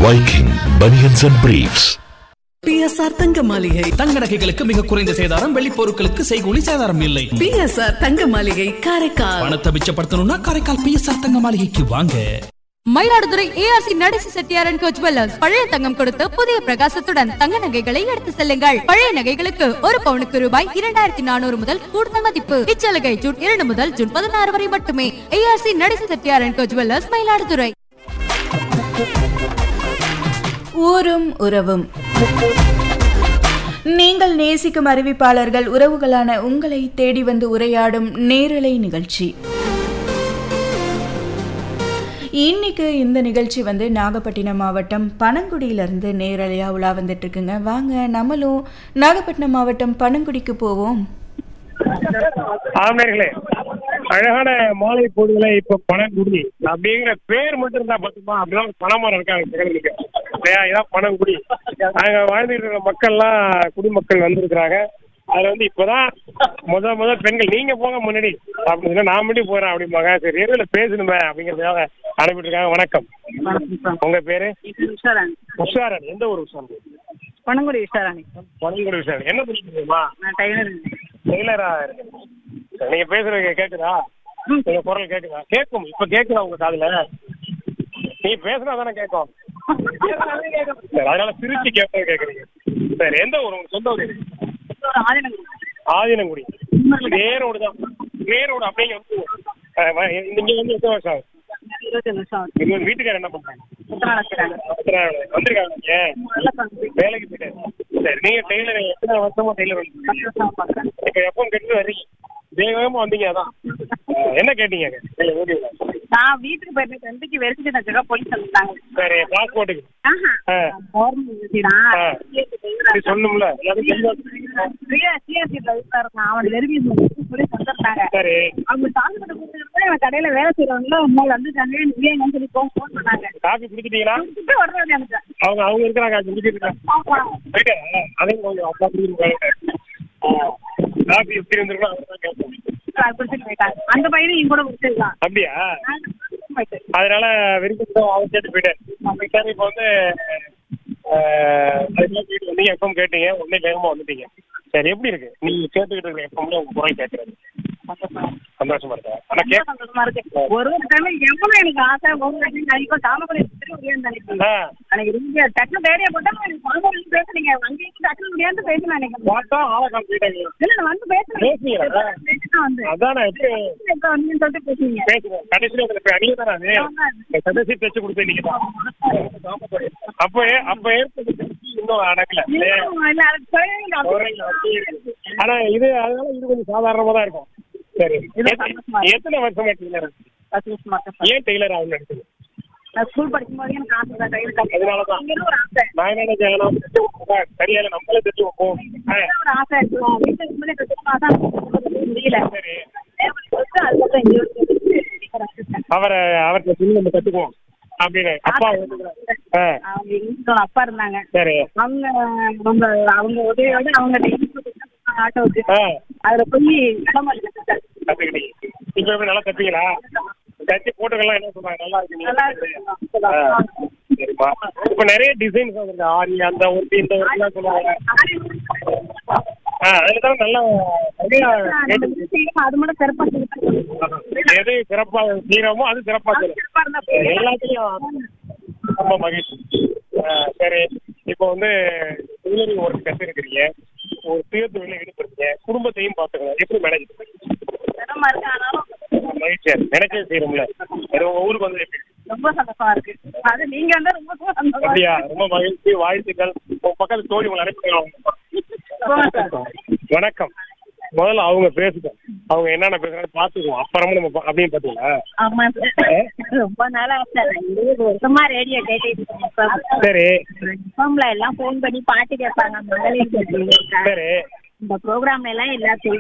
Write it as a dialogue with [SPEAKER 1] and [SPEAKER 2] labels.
[SPEAKER 1] Viking Bunions and Briefs.
[SPEAKER 2] BSR தங்க மாளிகை
[SPEAKER 3] தங்க நகைகளுக்கு மிக குறைந்த சேதாரம் வெள்ளி பொருட்களுக்கு செய்கூலி சேதாரம் இல்லை
[SPEAKER 2] பிஎஸ்ஆர் தங்க மாளிகை காரைக்கால்
[SPEAKER 3] பணத்தை மிச்சப்படுத்தணும்னா காரைக்கால் பிஎஸ்ஆர் தங்க மாளிகைக்கு வாங்க
[SPEAKER 4] மயிலாடுதுறை ஏஆர்சி நடேசி செட்டியாரன் கோச் ஜுவல்லர்ஸ் பழைய தங்கம் கொடுத்து புதிய பிரகாசத்துடன் தங்க நகைகளை எடுத்து செல்லுங்கள் பழைய நகைகளுக்கு ஒரு பவுனுக்கு ரூபாய் இரண்டாயிரத்தி நானூறு முதல் கூடுதல் மதிப்பு இச்சலுகை ஜூன் இரண்டு முதல் ஜூன் பதினாறு வரை மட்டுமே ஏஆர்சி நடேசி செட்டியாரன் கோச் ஜுவல்லர்ஸ் மயிலாடுதுறை
[SPEAKER 5] ஊரும் உறவும் நீங்கள் நேசிக்கும் அறிவிப்பாளர்கள் உறவுகளான உங்களை தேடி வந்து உரையாடும் நேரலை நிகழ்ச்சி இன்னைக்கு இந்த நிகழ்ச்சி வந்து நாகப்பட்டினம் மாவட்டம் பனங்குடியிலிருந்து நேரலையா உலா வந்துட்டு இருக்குங்க வாங்க நம்மளும் நாகப்பட்டினம் மாவட்டம் பனங்குடிக்கு போவோம்
[SPEAKER 6] ஆமேர்களே அழகான மாலை பொழுதுல இப்ப பனங்குடி அப்படிங்கிற பேர் மட்டும் இருந்தா பத்துமா அப்படிதான் பணமரம் இருக்காங்க சிகரனுக்கு இல்லையா இதான் பனங்குடி அங்க வாழ்ந்துட்டு இருக்கிற மக்கள்லாம் குடிமக்கள் வந்திருக்கிறாங்க அதுல வந்து இப்பதான் முத முத பெண்கள் நீங்க போங்க முன்னாடி அப்படின்னு நான் மட்டும் போறேன் அப்படிம்பாங்க சரி நேரில் பேசணுமே அப்படிங்கறதுக்காக அனுப்பிட்டு இருக்காங்க வணக்கம் உங்க பேரு
[SPEAKER 7] உஷாராணி
[SPEAKER 6] உஷாரன் எந்த ஒரு உஷாரன்
[SPEAKER 7] பனங்குடி உஷாராணி
[SPEAKER 6] பனங்குடி உஷாரன் என்ன பண்ணிருக்கீங்கம்மா
[SPEAKER 7] நான் டைலர்
[SPEAKER 6] டெய்லரா இருக்கு சரி, நீங்க பேசுறது கேக்குதா உங்க குரல் கேக்குதா கேட்கும் இப்ப கேக்குதா உங்க காதுல நீ பேசுனா தானே கேட்கும் சரி, அதனால சிரிச்சு கேட்பது கேக்குறீங்க சரி எந்த ஊர் உங்க சொந்த ஊர் எது? ஆதினங்குடி நேரோடு தான் நேரோடு அப்படிங்க வந்து அஹ், வ- இங்க வந்து எத்தனை வருஷம் ஆகுது
[SPEAKER 7] இருபத்தஞ்சு வருஷம் ஆகுது.
[SPEAKER 6] இங்க வந்து வீட்டுக்காரர் என்ன பண்றாங்க
[SPEAKER 7] எத்தனை நாள் இருக்கிறாங்க?
[SPEAKER 6] எத்தனை நாள் வந்திருக்காங்க இங்க?
[SPEAKER 7] நல்ல தம்பி.
[SPEAKER 6] வேலைக்கு போயிட்டாரு சரி நீங்க டெய்லர் எத்தனை வருஷமா டெய்லர் வந்து
[SPEAKER 7] பத்து வருஷம் பார்க்குறேன்.
[SPEAKER 6] இப்ப எப்பவும் கெட்டு வர்றீங்க வேகமா வந்தீங்க அதான் அஹ் என்ன கேட்டீங்க இல்ல, வீடியோல.
[SPEAKER 7] நான் வீட்டுக்கு போயிட்டு தம்பிக்கு வெறிச்சிட்டு தச்சுக்கா போலீஸ் வந்துட்டாங்க
[SPEAKER 6] சரி பாஸ்போர்ட்டுக்கு
[SPEAKER 7] ஆஹா.
[SPEAKER 6] ஆ.
[SPEAKER 7] கவர்மெண்ட் யூனிவர்சிட்டிதான்.
[SPEAKER 6] ஆ. இது சொல்லணும்ல எல்லாத்தையும் தெரிஞ்சா-
[SPEAKER 7] பிரியா- CSC ல இருக்காருங்க. அவன் வெரிஃபிகேஷன் போலீஸ் வந்துட்டாங்க.
[SPEAKER 6] சரி
[SPEAKER 7] அவங்க டாக்குமெண்ட் கொடுத்துட்டு அவன் கடையில வேலை செய்யறவங்க உங்களை வந்துட்டாங்க நீங்க எங்கன்னு சொல்லி போன் போன் பண்ணாங்க
[SPEAKER 6] காஃபி குடிச்சிட்டீங்களா
[SPEAKER 7] கொடுத்துட்டு உடனே வந்துட்டேன்
[SPEAKER 6] அவங்க அவங்க இருக்கிறாங்க குடிச்சிட்டு
[SPEAKER 7] ஆமா.
[SPEAKER 6] போயிட்டு அதையும் கொஞ்சம் அப்பா குடிச்சிருக்காங்க காஃபி எப்படி இருந்திருக்கோ அவங்க கேட்போம்
[SPEAKER 7] அது குடிச்சிட்டு போயிட்டாங்க அந்த பையனும் என் கூட குடிச்சிருக்கான்
[SPEAKER 6] அப்படியா
[SPEAKER 7] நான் போயிட்டு
[SPEAKER 6] அதனால வெறிக்கிட்டு அவங்க கேட்டு போயிட்டேன் சரி இப்போ வந்து அஹ், அதுக்கெல்லாம் போயிட்டு வந்தீங்க எப்பவும் கேட்டீங்க உடனே வேகமா வந்துட்டீங்க சரி எப்படி இருக்கு நீங்க கேட்டுக்கிட்டு இருக்க எப்பவுமே உங்க குரல் கேட்கறது சந்தோஷமா இருக்கா ஆனா கேட்க
[SPEAKER 7] சந்தோஷமா இருக்கு ஒரு ஒரு டைம் எவ்வளவு எனக்கு ஆசை ஒரு டைம் நான் இப்போ தாமரை நினைக்கிறேன்
[SPEAKER 6] ஆ
[SPEAKER 7] எனக்கு இங்க டக்குனு தைரியா போட்டா எனக்கு தாமரை பேசுறீங்க அங்கேயும் டக்குனு முடியாது பேசலாம் நினைக்கிறேன்
[SPEAKER 6] பார்த்தா ஆளை காமிச்சிட்டாங்க
[SPEAKER 7] இல்ல நான் வந்து பேசுறேன்
[SPEAKER 6] பேசுறீங்களா?
[SPEAKER 7] பேசிதான் வந்து
[SPEAKER 6] அதானே எப்படி
[SPEAKER 7] எப்ப வந்தீங்கன்னு சொல்லிட்டு பேசுவீங்க
[SPEAKER 6] பேசுறேன் கடைசியில் உங்களுக்கு போய் அணிய தானே அது கடைசி தைச்சு கொடுத்தேன் நீங்க தான் அப்போ ஏ- அப்போ ஏற்பட்ட திருப்தி இன்னும் அடக்கல இல்லையா?
[SPEAKER 7] இல்ல, அதுக்கு குழந்தைங்க
[SPEAKER 6] குறைங்க, அப்படியே
[SPEAKER 7] அப்படி
[SPEAKER 6] இருக்கு. ஆனா இது அதனால இது கொஞ்சம் சாதாரணமா தான் இருக்கும் சரி
[SPEAKER 7] இது
[SPEAKER 6] எத்த-
[SPEAKER 7] சந்தோஷமா இருக்கு.
[SPEAKER 6] எத்தனை வருஷமா டெய்லர்
[SPEAKER 7] பத்து வருஷமா இருக்கேன் சார்.
[SPEAKER 6] ஏன் டெய்லர் ஆகணும்னு நினைச்சது
[SPEAKER 7] நான் ஸ்கூல் படிக்கும் போது எனக்கு ஆசை தான் கையில் கட்டி
[SPEAKER 6] அதனாலதான்.
[SPEAKER 7] இங்க ஒரு ஆசை
[SPEAKER 6] நான் என்ன நினைச்சேன் சரியால நம்மளே தைச்சு வைப்போம் ஆ,
[SPEAKER 7] ஒரு ஆசை இருக்கும் வீட்டுக்கு முன்னாடி கட்டுமா தான் முடியல
[SPEAKER 6] சரி
[SPEAKER 7] அதுக்கப்புறம் இங்க வந்து
[SPEAKER 6] அவரை அவர்கிட்ட சொல்லி நம்ம கத்துக்குவோம் அப்படின்னு அப்பா வந்துக்கிறாங்க. ஆ,
[SPEAKER 7] அவங்க எங்க அப்பா இருந்தாங்க
[SPEAKER 6] சரி
[SPEAKER 7] அவங்க அவங்க அவங்க உதவியோட அவங்க daily கூட்டிட்டு ஆட்டோவுக்கு
[SPEAKER 6] ஆ
[SPEAKER 7] அதுல போய் விளம்பரம் எடுத்துட்டேன்.
[SPEAKER 6] கத்துக்கிட்டீங்க இப்ப எப்படி நல்லா கத்துங்களா தச்சு போட்டுக்கலாம் என்ன சொல்றாங்க நல்லா இருக்கு
[SPEAKER 7] நல்லா
[SPEAKER 6] நீங்க
[SPEAKER 7] இருக்கு.
[SPEAKER 6] ஆ, சரிப்பா இப்ப நிறைய டிசைன்ஸ் வந்துருக்கு ஆரி அந்த ஒர்க்கு இந்த ஒர்க்குலாம் சொல்லுவாங்க ஆ அதுலதான் நல்லா நிறைய
[SPEAKER 7] அந்த விஷயம் அது மட்டும் சிறப்பா சொல்லிட்டாங்க.
[SPEAKER 6] எது சிறப்பா செய்யறோமோ அது சிறப்பா செய்யணும்
[SPEAKER 7] சிறப்பா இருந்தா போதும்.
[SPEAKER 6] எல்லாத்துலயும் ரொம்ப மகிழ்ச்சி ஆ, சரி இப்போ வந்து டெய்லரிங் ஒர்க் கத்துருக்கிறீங்க ஒரு சுய தொழில ஈடுபடுறீங்க குடும்பத்தையும் பாத்துக்கணும் எப்படி மேனேஜ் பண்ணுறீங்க
[SPEAKER 7] சிரமமா இருக்கு ஆனாலும்
[SPEAKER 6] மகிழ்ச்சியா இருக்கு நினைச்சது செய்யணும்ல சரி உங்க ஊருக்கு வந்து எப்படி
[SPEAKER 7] ரொம்ப சந்தோஷமா இருக்கு அது நீங்க வந்தா ரொம்ப சந்தோஷமா
[SPEAKER 6] அப்படியா
[SPEAKER 7] இருக்கு.
[SPEAKER 6] ரொம்ப மகிழ்ச்சி வாழ்த்துக்கள் உங்க பக்கத்து தோழி உங்களை அனுப்பிக்கலாம்
[SPEAKER 7] போங்க சார்.
[SPEAKER 6] வணக்கம் முதல்ல அவங்க பேசுவோம் அவங்க என்னென்ன பேசுறாங்க பாத்துக்குவோம் அப்புறமா நம்ம பா- அப்படின்னு பாத்தீங்களா
[SPEAKER 7] ஆமா சார் ரொம்ப நாளா சார் இருபது வருஷமா ரேடியோ கேட்டுட்டு இருக்கேன் சார்.
[SPEAKER 6] சரி
[SPEAKER 7] எஃப்எம்ல எல்லாம் ஃபோன் பண்ணி பாட்டு கேட்பாங்க மகளிர் கேட்டு
[SPEAKER 6] சரி
[SPEAKER 7] இந்த ப்ரோக்ராம்ல எல்லாம் எல்லாத்தையும்